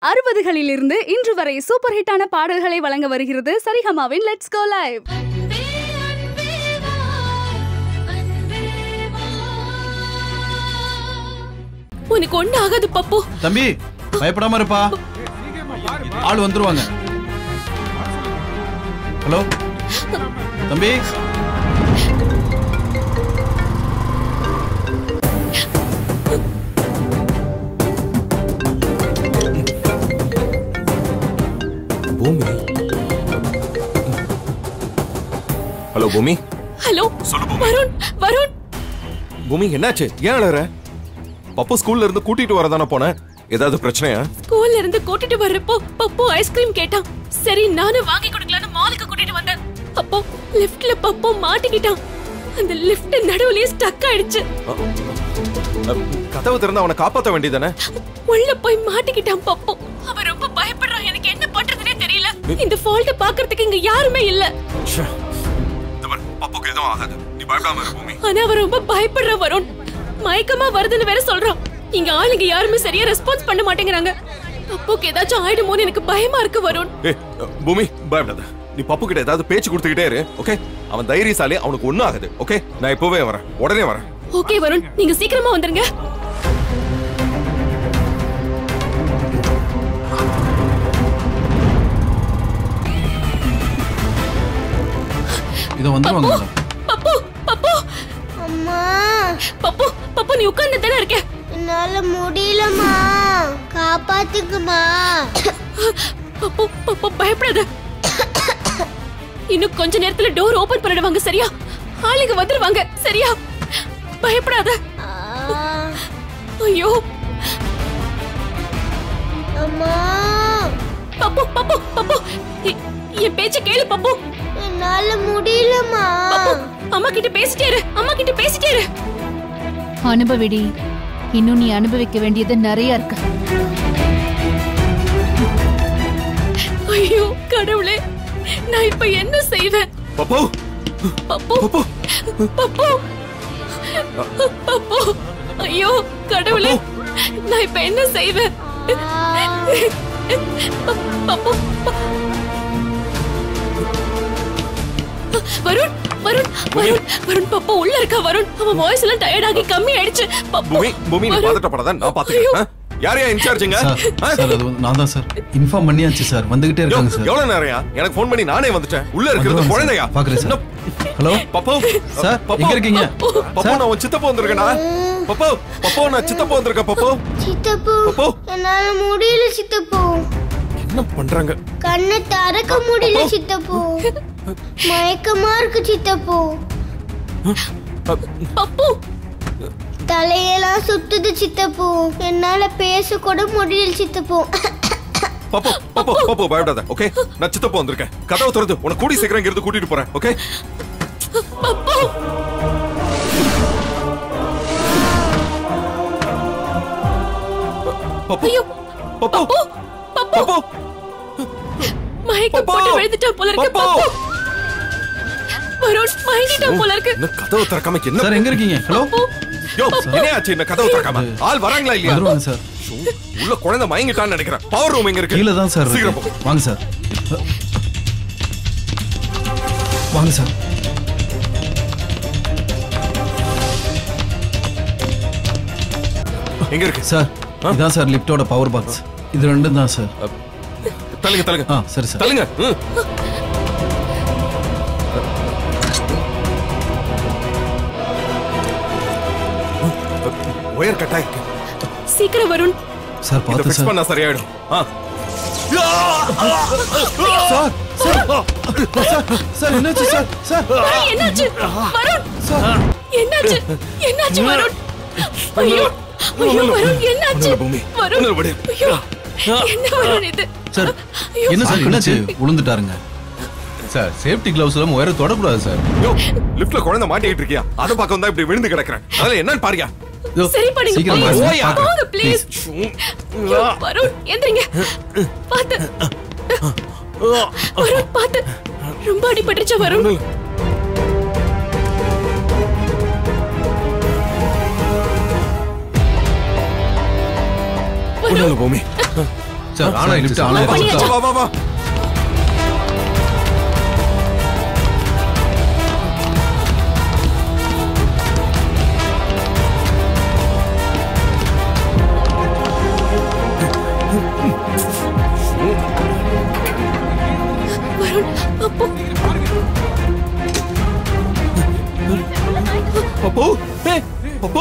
அறுபதுகளில் இருந்து இன்று வரை சூப்பர் ஹிட்டான பாடல்களை வழங்க வருகிறது சரிகமாவின் லெட்ஸ் கோ லைவ் உனக்கு ஒண்ணு ஆகாது பப்பு தம்பி பயப்படாம இருப்பா ஆள் வந்துருவாங்க ஹலோ தம்பி பூமி ஹலோ பூமி ஹலோ வருண் வருண் பூமி என்னாச்சு ஏன் அழற பப்பு ஸ்கூல்ல இருந்து கூட்டிட்டு வரதானே போனேன் ஏதாவது பிரச்சனையா ஸ்கூல்ல இருந்து கூட்டிட்டு வர்றப்போ பப்பு ஐஸ்கிரீம் கேட்டான் சரி நானும் வாங்கி கொடுக்கலான்னு மாலுக்கு கூட்டிட்டு வந்தேன் அப்போ லிஃப்ட்ல பப்பு மாட்டிக்கிட்டான் அந்த லிஃப்ட் நடுவுலயே ஸ்டக் ஆயிடுச்சு அ, கதவு திறந்து அவனை காப்பாத்த வேண்டியதானே உள்ள போய் மாட்டிக்கிட்டான் பப்பு அவன் ரொம்ப பயப்படுறான் எனக்கு என்ன பண்றதுனே தெரியல இந்த ஃபால்ட்ட பாக்குறதுக்கு இங்க யாருமே இல்ல பப்புக்கு எதுவும் ஆகாது நீ பயப்படாம இரு பூமி ஆனா அவன் ரொம்ப பயப்படுற வருண் மயக்கமா வருதுன்னு வேற சொல்றான் இங்க ஆளுங்க யாருமே சரியா ரெஸ்பான்ஸ் பண்ண மாட்டேங்கிறாங்க பப்புக்கு ஏதாச்சும் ஆயிடுமோன்னு எனக்கு பயமா இருக்கு வருண் ஏ பூமி பயப்படாத நீ பப்பு கிட்ட ஏதாவது பேச்சு கொடுத்துக்கிட்டே இரு ஓகே அவன் தைரியசாலி அவனுக்கு ஒண்ணும் ஆகுது ஓகே நான் இப்பவே வரேன் உடனே வரேன் ஓகே வருண் நீங்க சீக்கிரமா வந்துருங்க இதோ வந்துருவாங்க மேடம் பப்பு பப்பு அம்மா பப்பு பப்பு நீ உட்கார்ந்து தானே இருக்க என்னால முடியலம்மா காப்பாத்துக்குமா பப்பு பப்பு பயப்படாத இன்னும் கொஞ்ச நேரத்துல டோர் ஓபன் பண்ணிடுவாங்க சரியா ஆளுங்க வந்துருவாங்க சரியா பயப்படாத ஆ, ஐயோ அம்மா பப்பு பப்பு பப்பு எ- என் பேச்ச கேளு பப்பு என்னால முடியலம்மா பப்பு அம்மா கிட்ட பேசிட்டே இரு அம்மா கிட்ட பேசிட்டே இரு அனுபவிடி இன்னும் நீ அனுபவிக்க வேண்டியது நிறைய இருக்கு ஐயோ கடவுளே நான் இப்ப என்ன செய்வேன் பப்பு பப்பு பப்பு பப்பு பப்பு ஐயோ கடவுளே நான் இப்ப என்ன செய்வேன் பப்பு வருண் வருண் வருண் வருண் பப்பு உள்ள இருக்கா வருண் அவன் வாய்ஸ் எல்லாம் டயர்ட் ஆகி கம்மி ஆயிடுச்சு பப்பு பூமி பூமி நீ வருண். பதட்டப்படாத நான் பாத்துக்கிறேன் ஆ? யாரையா இன்சார்ஜுங்க சார் சார் அது வந்து நான் தான் சார் இன்ஃபார்ம் பண்ணியாச்சு சார் வந்துகிட்டே இருக்காங்க சார் எவ்வளவு நேரம்யா எனக்கு ஃபோன் பண்ணி நானே வந்துட்டேன் உள்ள இருக்கிறது வந்துருவாங்க சார். குழந்தையா பாக்குறேன் சார். என்ன- ஹலோ பப்பு சார், பப்பு, எங்க இருக்கீங்க? பப்பு சார். நான் உன் சித்தப்பா வந்திருக்கேனா பப்பு பப்பு நான் சித்தப்பா வந்திருக்கேன் பப்பு சித்தப்பு பப்பு. என்னால முடியல சித்தப்பு என்ன பண்றாங்க கண்ணை திறக்க முடியல சித்தப்பு மயக்கமா இருக்கு சித்தப்பு பப்பு தலையெல்லாம் சுத்துது சித்தப்பு என்னால பேச கூட முடியல சித்தப்பு பப்பு பப்பு பப்பு பயப்படாத ஓகே நான் சித்தப்பா வந்திருக்கேன் கதவை திறந்து உனக்கு கூடி சீக்கிரம் இங்க இருந்து கூட்டிட்டு போறேன் ஓகே பப்பு பப்பு ஐயோ பப்பு பப்பு பப்பு பப்பு மயக்கம் பப்பு. போட்டு விழுந்துட்டான் போல இருக்கு பப்பு. பப்பு வருண் மயங்கிட்டான் போல இருக்கு என்ன கதவை திறக்காம என்ன சார் எங்க இருக்கீங்க ஹலோ யோ என்ன ஆச்சு என்ன கதவை திறக்காம ஆள் வராங்களா இல்லையா வந்துருவாங்க சார் ஷோ, உள்ள குழந்தை மயங்கிட்டான்னு நினைக்கிறேன் பவர் ரூம் எங்க இருக்கு கீழே தான் சார் சீக்கிரம் இருக்கு. போ வாங்க சார் வாங்க சார் எங்க இருக்கு சார் இதான் சார் லிஃப்டோட பவர் பாக்ஸ் இது ரெண்டும் தான் சார் தள்ளுங்க தள்ளுங்க ஆ சரி சார் தள்ளுங்க ம். ஒயர் கட் ஆயிருக்கு சீக்கிரம் வருண் சார் இதை பார்த்து ஃபிக்ஸ் சார் பண்ணா சரியாயிடும் ஆ சார் சார் சார் என்னாச்சு சார் சார் வருண், என்னாச்சு வருண் சார் என்னாச்சு என்னாச்சு வருண் ஐயோ ஐயோ வருண் என்னாச்சு ஒண்ணுல்ல பூமி. வருண் ஒண்ணுல்ல விடு. ஐயோ என்ன வருண் இது சார் ஐயோ, என்ன சார் என்னாச்சு விழுந்துட்டாருங்க சார் சேஃப்டி கிளவுஸ் எல்லாம் உயர தொடக்கூடாது சார் யோ லிஃப்ட்ல குழந்தை மாட்டிக்கிட்டு இருக்கியா அதை பார்க்க வந்தா இப்படி விழுந்து கிடக்குறேன் அதெல்லாம் என்னன்னு பாருயா இதோ, சரி பண்ணுங்க சீக்கிரம் please. பாருங்க, ஓயா. பார்க்கறேன். போங்க ப்ளீஸ் Please. வருண் எந்திரிங்க பாத்து வருண் பாத்து ரொம்ப அடிபட்டுருச்சா வருண் ஒண்ணுல்ல பூமி சார் ஆனா லிஃப்ட் ஆனா வா, இருக்கு வா வா வா வருண் அப்போ பப்பு ஏய் பப்பு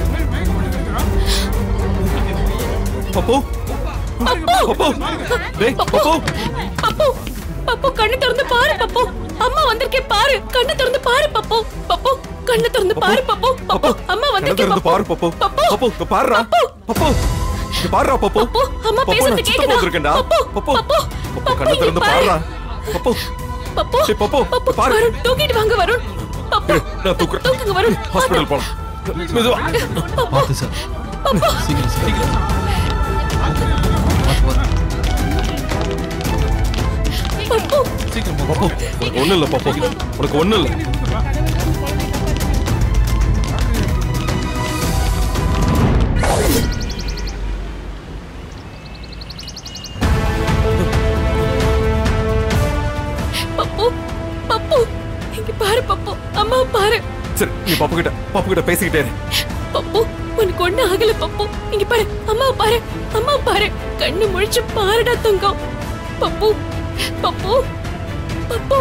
பப்பு பப்பு டேய் பப்பு பப்பு பப்பு கண்ணு திறந்து பாரு பப்பு அம்மா வந்திருக்கே பாரு கண்ணு திறந்து பாரு பப்பு பப்பு கண்ணு திறந்து பாரு பப்பு பப்பு அம்மா கண்ணை வந்திருக்கே திறந்து பாரு பப்பு பப்பு பப்பு இங்க பாருடா பப்பு இங்க பாருடா பப்பு பப்பு, அம்மா பப்பு, பேசுறது நான் சித்தப்பா கேக்குதா? வந்திருக்கேன்டா. பப்பு, பப்பு பப்பு, பப்பு பப்பு, கண்ணை இங்க திறந்து பாரு. பாருடா பப்பு பப்பு டேய், பப்பு, பப்பு பாரு. வருண் தூக்கிட்டு வாங்க வருண் பப்பு இரு, நான் தூக்குறேன் தூக்குங்க வருண் ஹாஸ்பிடல் போலாம் மெதுவா பார்த்து சார் சீக்கிரம் சீக்கிரம் பார்த்து, பார்த்து. பப்பு சீக்கிரம் போ. பப்பு உனக்கு ஒண்ணும் இல்ல பப்பு உனக்கு ஒண்ணும் இல்ல பப்பு பப்பு இங்க பாரு பப்பு அம்மா பாரு சரி நீ பப்பு கிட்ட பப்பு கிட்ட பேசிக்கிட்டே இரு பப்பு உனக்கு ஒண்ணு ஆகல பப்பு இங்க பாரு அம்மா பாரு அம்மா பாரு கண்ணு முழிச்சு பாருடா தங்கம் பப்பு பப்பு பப்பு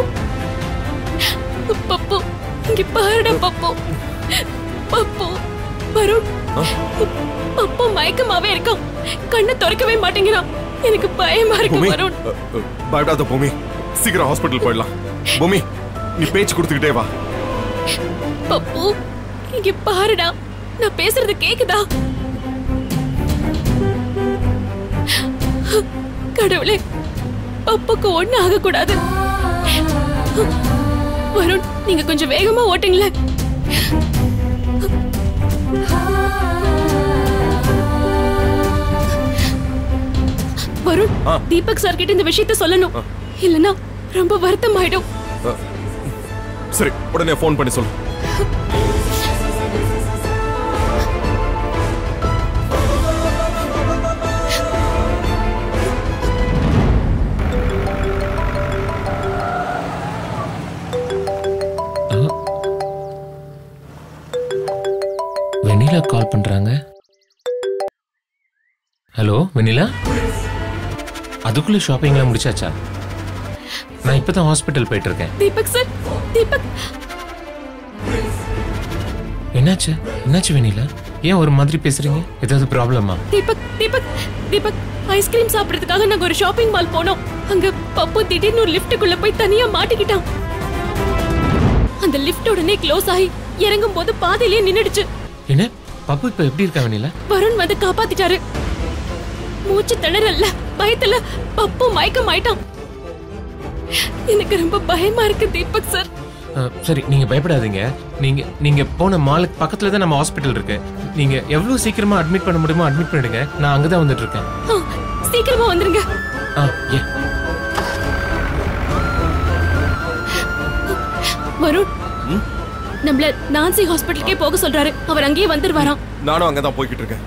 பப்பு இங்க பாருடா பப்பு பப்பு வருண் பப்பு மயக்கமாவே இருக்கான் கண்ணை திறக்கவே மாட்டேங்கிறான் எனக்கு பயமா இருக்கு பூமி வருண் அ, அ, பயப்படாத பூமி சீக்கிரம் ஹாஸ்பிடல் போயிடலாம் பூமி நீ பேச்சு கொடுத்துக்கிட்டே வா பப்பு இங்க பாருடா நான் பேசுறது கேக்குதா கடவுளே பப்புக்கு ஒண்ணு ஆக கூடாது வருண் நீங்க கொஞ்சம் வேகமா ஓட்டுங்களேன் வருண் ஆ. தீபக் சார் கிட்ட இந்த விஷயத்த சொல்லணும் இல்லனா ரொம்ப வருத்தம் ஆயிடும் அ, சரி உடனே ஃபோன் பண்ணி சொல்லு வெண்ணிலா கால் பண்றாங்க ஹலோ வெண்ணிலா அதுக்குள்ள ஷாப்பிங்லாம் முடிச்சாச்சா நான் இப்பதான் ஹாஸ்பிட்டல் போயிட்டு இருக்கேன் தீபக் சார் தீபக் என்னாச்சு என்னாச்சு வெண்ணிலா ஏன் ஒரு மாதிரி பேசுறீங்க ஏதாவது ப்ராப்ளமா தீபக் தீபக் தீபக் ஐஸ்கிரீம் சாப்பிடுறதுக்காக நாங்க ஒரு ஷாப்பிங் மால் போனோம் அங்க பப்பு திடீர்னு ஒரு லிஃப்ட்டுக்குள்ள போய் தனியா மாட்டிக்கிட்டான் அந்த லிஃப்ட் உடனே க்ளோஸ் ஆகி இறங்கும் போது பாதையிலேயே நின்னுடுச்சு என்ன பப்பு இப்ப எப்படி இருக்கா வெண்ணிலா வருண் வந்து காப்பாத்திட்டாரு மூச்சு திணறல்ல பயத்துல பப்பு மயக்கம் ஆயிட்டான் எனக்கு ரொம்ப பயமா இருக்கு தீபக் சார் அஹ், சரி நீங்க பயப்படாதீங்க நீங்க நீங்க போன மாலுக்கு பக்கத்துல தான் நம்ம ஹாஸ்பிட்டல் இருக்கு நீங்க எவ்வளவு சீக்கிரமா அட்மிட் பண்ண முடியுமோ அட்மிட் பண்ணிடுங்க நான் அங்கதான் வந்துட்டு இருக்கேன் ஆ, சீக்கிரமா வந்துருங்க ஆ ஏ வருண் நம்மள நான்சி ஹாஸ்பிட்டலுக்கே போக சொல்றாரு அவர் அங்கேயே வந்துருவாராம் நானும் அங்கதான் போய்கிட்டு இருக்கேன்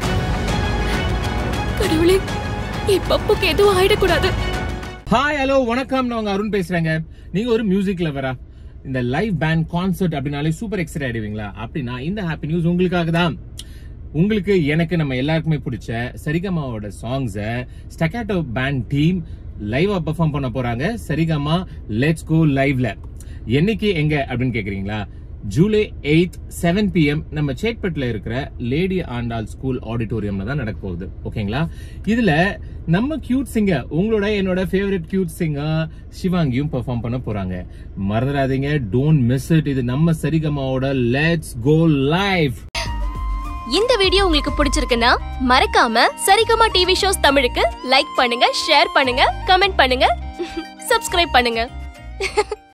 கடவுளே என் பப்புக்கு எதுவும் ஆயிடக்கூடாது ஹாய் ஹலோ வணக்கம் நான் உங்க அருண் பேசுறேங்க நீங்க ஒரு மியூசிக் லவரா இந்த லைவ் பேண்ட் கான்சர்ட் அப்படின்னாலே சூப்பர் எக்ஸைட் ஆயிடுவீங்களா அப்படின்னா இந்த ஹாப்பி நியூஸ் உங்களுக்காக தான் உங்களுக்கு எனக்கு நம்ம எல்லாருக்குமே பிடிச்ச சரிகமாவோட சாங்ஸ ஸ்டக்காட்டோ பேண்ட் டீம் லைவா பெர்ஃபார்ம் பண்ண போறாங்க சரிகமா லெட்ஸ் கோ லைவ்ல என்னைக்கு எங்க அப்படின்னு கேக்குறீங்களா ஜூலை எயித் செவன் பிஎம் நம்ம சேட்பட்ல இருக்கிற லேடி ஆண்டாள் ஸ்கூல் ஆடிட்டோரியம்ல தான் நடக்க போகுது ஓகேங்களா இதுல நம்ம கியூட் சிங்கர் உங்களோட என்னோட ஃபேவரட் கியூட் சிங்கர் சிவாங்கியும் பெர்ஃபார்ம் பண்ண போறாங்க மறந்துடாதீங்க டோன்ட் மிஸ் இட் இது நம்ம சரிகமாவோட லெட்ஸ் கோ லைவ் இந்த வீடியோ உங்களுக்கு பிடிச்சிருக்குன்னா மறக்காம சரிகமா டிவி ஷோஸ் தமிழுக்கு லைக் பண்ணுங்க ஷேர் பண்ணுங்க கமெண்ட் பண்ணுங்க சப்ஸ்கிரைப் பண்ணுங்க